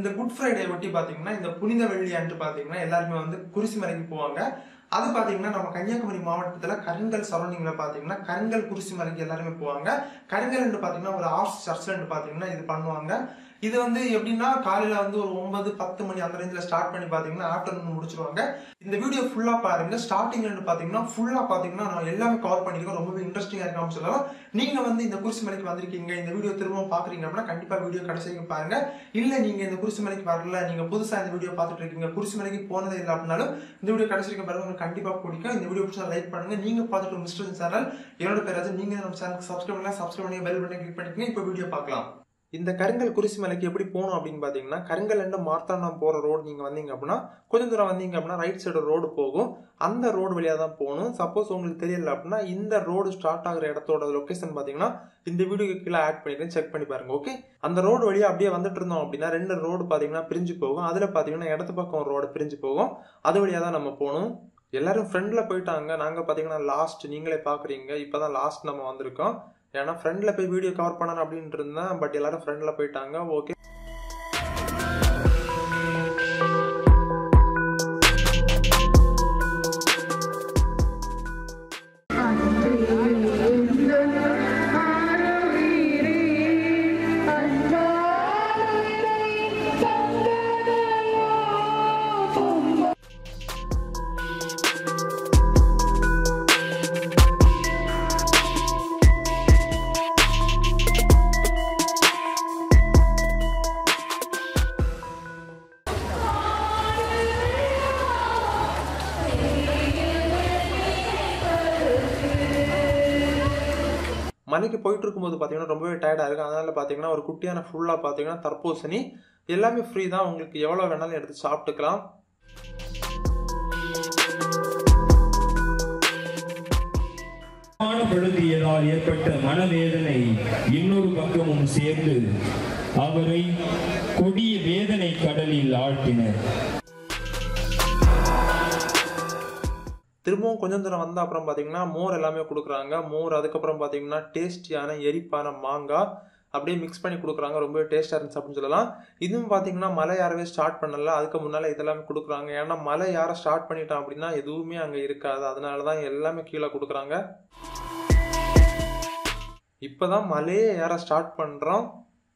இந்த good Friday ஒட்டி பாத்தீங்கன்னா இந்த புனித வெள்ளி அன்று பாத்தீங்கன்னா எல்லாருமே வந்து குரிசி மலைக்கு போவாங்க அது பாத்தீங்கன்னா நம்ம கன்னியாகுமரி மாவட்டத்துல கருங்கல் சரௌண்டிங்ல பாத்தீங்கன்னா கருங்கல் குரிசி மலைக்கு எல்லாருமே போவாங்க கருங்கல் பாத்தீங்கன்னா ஒரு ஆர்ட்ஸ் சர்ச்ல பாத்தீங்கன்னா இது பண்ணுவாங்க இது வந்து எப்படின்னா காலையில வந்து ஒரு ஒன்பது பத்து மணி அந்த ரேஞ்சில் ஸ்டார்ட் பண்ணி பாத்தீங்கன்னா ஆஃப்டர்நூன் முடிச்சிருவாங்க இந்த வீடியோ ஃபுல்லா பாருங்க ஸ்டார்டிங்ல இருந்து பாத்தீங்கன்னா ஃபுல்லா பாத்தீங்கன்னா நான் எல்லாமே கவர் பண்ணிருக்கோம் ரொம்பவே இன்ட்ரெஸ்டிங்கா இருக்காம சொல்லலாம் நீங்க வந்து இந்த குருசி மலைக்கு வந்திருக்கீங்க இந்த வீடியோ திரும்பவும் பாக்குறீங்க அப்படின்னா கண்டிப்பா வீடியோ கடைசி வரைக்கும் பாருங்க இல்ல நீங்க இந்த குருசி மலைக்கு வரல நீங்க புதுசா இந்த வீடியோ பார்த்துட்டு இருக்கீங்க குருசி மலைக்கு போனதே இல்லை அப்படின்னாலும் இந்த வீடியோ கடைசி வரைக்கும் பாருங்க உங்களுக்கு கண்டிப்பா பிடிக்கும் இந்த வீடியோ பிடிச்சா லைக் பண்ணுங்க நீங்க பார்த்துட்டு மிஸ்டர் சேனல் என்னோட பேர் ராஜு நீங்க நம்ம சேனலுக்கு சப்ஸ்கிரைப் பண்ணலாம் சப்ஸ்கிரைப் பண்ணி பெல் பட்டன் கிளிக் பண்ணிக்கங்க இப்போ வீடியோ பார்க்கலாம் இந்த கருங்கல் குரிசி மலைக்கு எப்படி போகணும் அப்படின்னு பார்த்தீங்கன்னா கருங்கல் இருந்து மார்த்தாண்டம் போகிற ரோடு நீங்கள் வந்தீங்க அப்படின்னா கொஞ்சம் தூரம் வந்தீங்க அப்படின்னா ரைட் சைடு ரோடு போகும் அந்த ரோடு வழியாக தான் போகணும் சப்போஸ் உங்களுக்கு தெரியல அப்படின்னா இந்த ரோடு ஸ்டார்ட் ஆகிற இடத்தோட லொக்கேஷன் பார்த்தீங்கன்னா இந்த வீடியோக்கு கீழே ஆட் பண்ணிக்கிறேன் செக் பண்ணி பாருங்க ஓகே அந்த ரோடு வழியாக அப்படியே வந்துட்டு இருந்தோம் அப்படின்னா ரெண்டு ரோடு பார்த்தீங்கன்னா பிரிஞ்சு போகும் அதில் பார்த்தீங்கன்னா இடத்து பக்கம் ரோடு பிரிஞ்சு போகும் அது வழியாக தான் நம்ம போகணும் எல்லாரும் ஃப்ரெண்டில் போயிட்டாங்க நாங்கள் பார்த்தீங்கன்னா லாஸ்ட் நீங்களே பார்க்குறீங்க இப்போ தான் லாஸ்ட் நம்ம வந்திருக்கோம் ஏன்னா ஃப்ரெண்டில் போய் வீடியோ கவர் பண்ணணும் அப்படின்ட்டு இருந்தேன் பட் எல்லாரும் ஃப்ரெண்டில் போயிட்டாங்க ஓகே மலைக்கு போயிட்டு இருக்கும்போது பார்த்தீங்கன்னா ரொம்பவே டயர்டாக இருக்கும் அதனால பார்த்தீங்கன்னா ஒரு குட்டியான ஃபுல்லாக பார்த்தீங்கன்னா தர்பூசணி எல்லாமே ஃப்ரீ தான் உங்களுக்கு எவ்வளோ வேணாலும் எடுத்து சாப்பிட்டுக்கலாம் அவமானப்படுத்தியதால் ஏற்பட்ட மனவேதனை இன்னொரு பக்கமும் சேர்ந்து அவரை கொடிய வேதனை கடலில் ஆழ்த்தினர் திரும்பவும் கொஞ்சம் தூரம் வந்த அப்புறம் பார்த்தீங்கன்னா மோர் எல்லாமே கொடுக்குறாங்க மோர் அதுக்கப்புறம் பார்த்தீங்கன்னா டேஸ்டியான எரிப்பான மாங்காய் அப்படியே மிக்ஸ் பண்ணி கொடுக்குறாங்க ரொம்ப டேஸ்டாக இருந்துச்சு அப்படின்னு சொல்லலாம் இதுவும் பார்த்தீங்கன்னா மலை யாரவே ஸ்டார்ட் பண்ணல அதுக்கு முன்னால் இதெல்லாமே கொடுக்குறாங்க ஏன்னா மலை யாரை ஸ்டார்ட் பண்ணிட்டான் அப்படின்னா எதுவுமே அங்கே இருக்காது அதனால தான் எல்லாமே கீழே கொடுக்குறாங்க இப்போ தான் மலையே ஏற ஸ்டார்ட் பண்ணுறோம்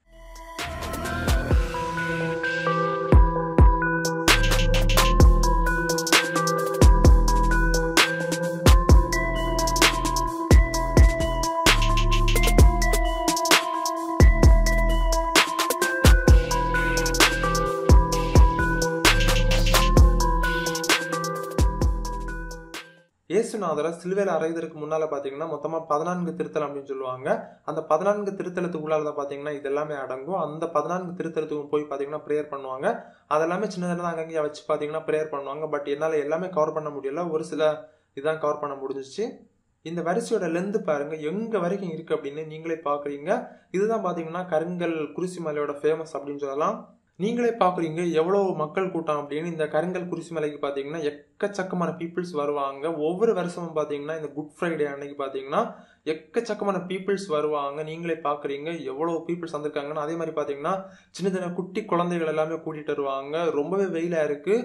இயேசுநாதரை சிலுவையில் அறைவதற்கு முன்னால பாத்தீங்கன்னா மொத்தமா பதினான்கு திருத்தல் அப்படின்னு சொல்லுவாங்க அந்த பதினான்கு திருத்தலத்துக்குள்ளால தான் பாத்தீங்கன்னா இது எல்லாமே அடங்கும் அந்த பதினான்கு திருத்தலத்துக்கு போய் பாத்தீங்கன்னா ப்ரேயர் பண்ணுவாங்க அதெல்லாமே சின்ன சின்னதாக அங்கங்கே வச்சு பாத்தீங்கன்னா ப்ரேயர் பண்ணுவாங்க பட் என்னால எல்லாமே கவர் பண்ண முடியல ஒரு சில இதான் கவர் பண்ண முடிஞ்சிச்சு இந்த வரிசையோட லென்த் பாருங்க எங்க வரைக்கும் இருக்கு அப்படின்னு நீங்களே பாக்குறீங்க இதுதான் பாத்தீங்கன்னா கருங்கல் குருசி மலையோட ஃபேமஸ் அப்படின்னு சொல்லலாம் நீங்களே பார்க்குறீங்க எவ்வளோ மக்கள் கூட்டம் அப்படின்னு இந்த கருங்கல் குரிசி மலைக்கு பார்த்தீங்கன்னா எக்கச்சக்கமான பீப்புள்ஸ் வருவாங்க ஒவ்வொரு வருஷமும் பார்த்தீங்கன்னா இந்த குட் ஃப்ரைடே அன்னைக்கு பார்த்தீங்கன்னா எக்கச்சக்கமான பீப்புள்ஸ் வருவாங்க நீங்களே பார்க்குறீங்க எவ்வளோ பீப்புள்ஸ் வந்திருக்காங்கன்னு அதே மாதிரி பார்த்தீங்கன்னா சின்ன சின்ன குட்டி குழந்தைகள் எல்லாமே கூட்டிகிட்டு வருவாங்க ரொம்பவே வெயிலாக இருக்குது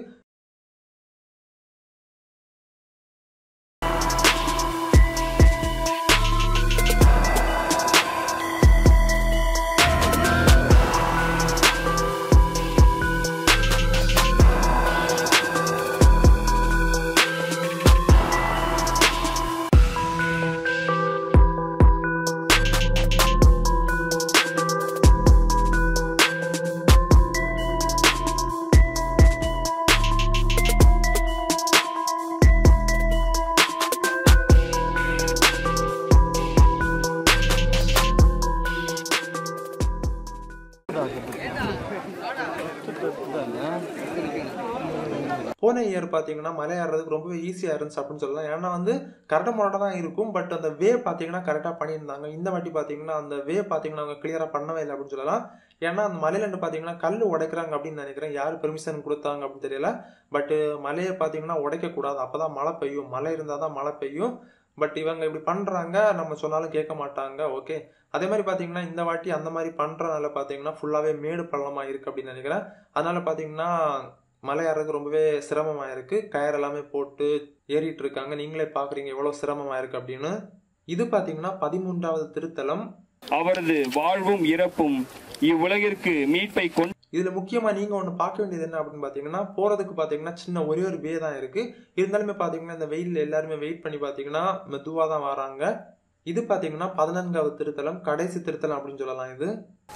போன இயர் பார்த்தீங்கன்னா மலை ஏறுறதுக்கு ரொம்பவே ஈஸியாக இருந்துச்சு அப்படின்னு சொல்லலாம் ஏன்னா வந்து கரெக்டாக முரட்டாக தான் இருக்கும் பட் அந்த வே பார்த்தீங்கன்னா கரெக்டாக பண்ணியிருந்தாங்க இந்த வாட்டி பார்த்தீங்கன்னா அந்த வே பார்த்தீங்கன்னா அவங்க கிளியராக பண்ணவே இல்லை அப்படின்னு சொல்லலாம் ஏன்னா அந்த மலையில பார்த்தீங்கன்னா கல் உடைக்கிறாங்க அப்படின்னு நினைக்கிறேன் யார் பெர்மிஷன் கொடுத்தாங்க அப்படின்னு தெரியல பட் மலையை பார்த்தீங்கன்னா உடைக்கக்கூடாது அப்போ தான் மழை பெய்யும் மழை இருந்தால் தான் மழை பெய்யும் பட் இவங்க இப்படி பண்ணுறாங்க நம்ம சொன்னாலும் கேட்க மாட்டாங்க ஓகே அதே மாதிரி பாத்தீங்கன்னா இந்த வாட்டி அந்த மாதிரி பண்றதுனால பாத்தீங்கன்னா ஃபுல்லாவே மேடு பள்ளமா இருக்கு அப்படின்னு நினைக்கிறேன் அதனால பாத்தீங்கன்னா மலை ஏறது ரொம்பவே சிரமமா இருக்கு கயர் எல்லாமே போட்டு ஏறிட்டு இருக்காங்க நீங்களே பாக்குறீங்க எவ்வளவு சிரமமா இருக்கு அப்படின்னு இது பாத்தீங்கன்னா பதிமூன்றாவது திருத்தலம் அவரது வாழ்வும் இறப்பும் இவ்வுலகிற்கு மீட்பை கொண்டு இதுல முக்கியமா நீங்க ஒண்ணு பார்க்க வேண்டியது என்ன அப்படின்னு பாத்தீங்கன்னா போறதுக்கு பாத்தீங்கன்னா சின்ன ஒரே ஒரு வே தான் இருக்கு இருந்தாலுமே பாத்தீங்கன்னா இந்த வெயில்ல எல்லாருமே வெயிட் பண்ணி பாத்தீங்கன்னா மெதுவா தான் வராங்க இது பாத்தீங்கன்னா பதினான்காவது திருத்தலம் கடைசி திருத்தலம் அப்படின்னு சொல்லலாம் இது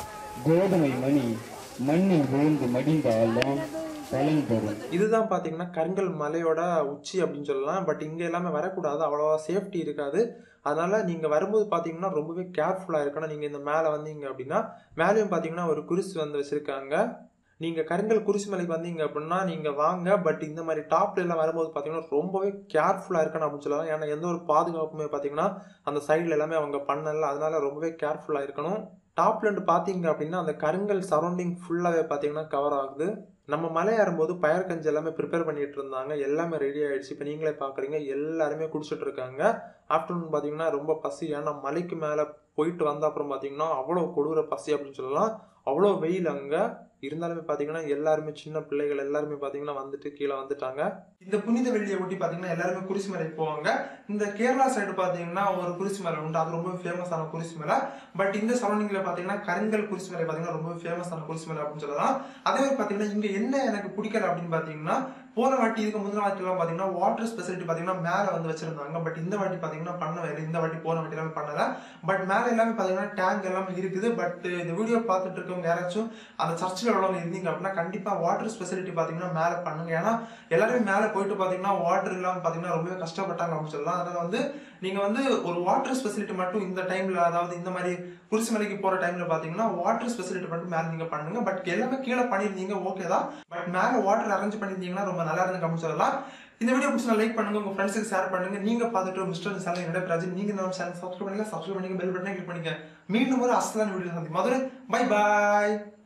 கோதுமை மணி மண்ணில் விழுந்து மடிந்தாலும் பலன் தரும் இதுதான் பாத்தீங்கன்னா கருங்கல் மலையோட உச்சி அப்படின்னு சொல்லலாம் பட் இங்க எல்லாமே வரக்கூடாது அவ்வளவா சேஃப்டி இருக்காது அதனால நீங்க வரும்போது பாத்தீங்கன்னா ரொம்பவே கேர்ஃபுல்லா இருக்கணும் நீங்க இந்த மேல வந்தீங்க அப்படின்னா மேலேயும் பாத்தீங்கன்னா ஒரு குருசு வந்து வச்சிருக்காங்க நீங்க கருங்கல் குருசு மலைக்கு வந்தீங்க அப்படின்னா நீங்க வாங்க பட் இந்த மாதிரி டாப்ல எல்லாம் வரும்போது பாத்தீங்கன்னா ரொம்பவே கேர்ஃபுல்லா இருக்கணும் அப்படின்னு சொல்லலாம் ஏன்னா எந்த ஒரு பாதுகாப்புமே பாத்தீங்கன்னா அந்த சைடுல எல்லாமே அவங்க பண்ணல அதனால ரொம்பவே கேர்ஃபுல்லா இருக்கணும் டாப்ல இருந்து பாத்தீங்க அப்படின்னா அந்த கருங்கல் சரௌண்டிங் ஃபுல்லாவே பாத்தீங்கன்னா கவர் ஆகுது நம்ம மலை ஏறும்போது பயர் கஞ்சி எல்லாமே ப்ரிப்பேர் பண்ணிட்டு இருந்தாங்க எல்லாமே ரெடி ஆயிடுச்சு இப்போ நீங்களே பாக்குறீங்க எல்லாருமே குடிச்சிட்டு இருக்காங்க ஆஃப்டர்நூன் பாத்தீங்கன்னா ரொம்ப பசி ஏன்னா மலைக்கு மேல போயிட்டு வந்த அப்புறம் பாத்தீங்கன்னா அவ்வளவு கொடூர பசி அப்படின்னு சொல்லலாம் அவ்வளோ வெயில் அங்க இருந்தாலுமே பாத்தீங்கன்னா எல்லாருமே சின்ன பிள்ளைகள் எல்லாருமே பாத்தீங்கன்னா வந்துட்டு கீழே வந்துட்டாங்க இந்த புனித வெள்ளியை ஒட்டி பாத்தீங்கன்னா எல்லாருமே குரிசி மலை போவாங்க இந்த கேரளா சைடு பாத்தீங்கன்னா ஒரு குரிசி மலை உண்டு அது ரொம்ப ஃபேமஸான குரிசி மலை பட் இந்த சரௌண்டிங்ல பாத்தீங்கன்னா கருங்கல் குரிசி மலை பாத்தீங்கன்னா ரொம்ப ஃபேமஸான குரிசி மலை அப்படின்னு சொல்லலாம் அதே மாதிரி பாத்தீங்கன்னா இங்க என்ன எனக்கு பிடிக்கல அப்படின்னு பாத்தீங்கன்னா போன வாட்டி இதுக்கு முந்தின வாட்டி எல்லாம் பாத்தீங்கன்னா வாட்டர் ஸ்பெசிலிட்டி பாத்தீங்கன்னா மேல வந்து வச்சிருந்தாங்க பட் இந்த வாட்டி பாத்தீங்கன்னா பண்ணவே இல்லை இந்த வாட்டி போன வாட்டி எல்லாமே பண்ணல பட் மேல எல்லாமே பாத்தீங்கன்னா டேங்க் எல்லாமே இருக்குது பட் இந்த வீடியோ பார்த்துட்டு இருக்கவங்க யாராச்சும் அந்த சர்ச்சில் உள்ளவங்க இருந்தீங்க அப்படின்னா கண்டிப்பா வாட்டர் ஸ்பெசிலிட்டி பாத்தீங்கன்னா மேல பண்ணுங்க ஏன்னா எல்லாருமே மேல போயிட்டு பாத்தீங்கன்னா வாட்டர் இல்லாம பாத்தீங்கன்னா ரொம்பவே கஷ்டப்பட்டாங்க அப்படின்னு சொல்லலாம் அதனால வந்து நீங்க வந்து ஒரு வாட்டர் ஸ்பெசிலிட்டி மட்டும் இந்த டைம்ல அதாவது இந்த மாதிரி குருசி மலைக்கு போற டைம்ல பாத்தீங்கன்னா வாட்டர் ஸ்பெசிலிட்டி மட்டும் மேல நீங்க பண்ணுங்க பட் எல்லாமே கீழே பண்ணிருந்தீங்க ஓகே தான் பட் மேல வாட்டர் அரேஞ்ச் பண்ணிருந்தீங்கன்னா ரொம்ப நல்லா இருந்து அப்படின்னு சொல்லலாம் இந்த வீடியோ பிடிச்சா லைக் பண்ணுங்க உங்க ஃப்ரெண்ட்ஸுக்கு ஷேர் பண்ணுங்க நீங்க பார்த்துட்டு மிஸ்டர் சேனல் என்னோட பிராஜி நீங்க நம்ம சேனல் சப்ஸ்கிரைப் பண்ணுங்க சப்ஸ்கிரைப் பண்ணுங்க பெல் பட்டனை கிளிக் பண்ணுங்க மீண்டும் ஒரு அசலான வீடியோ சந்தி மதுரை பை பாய்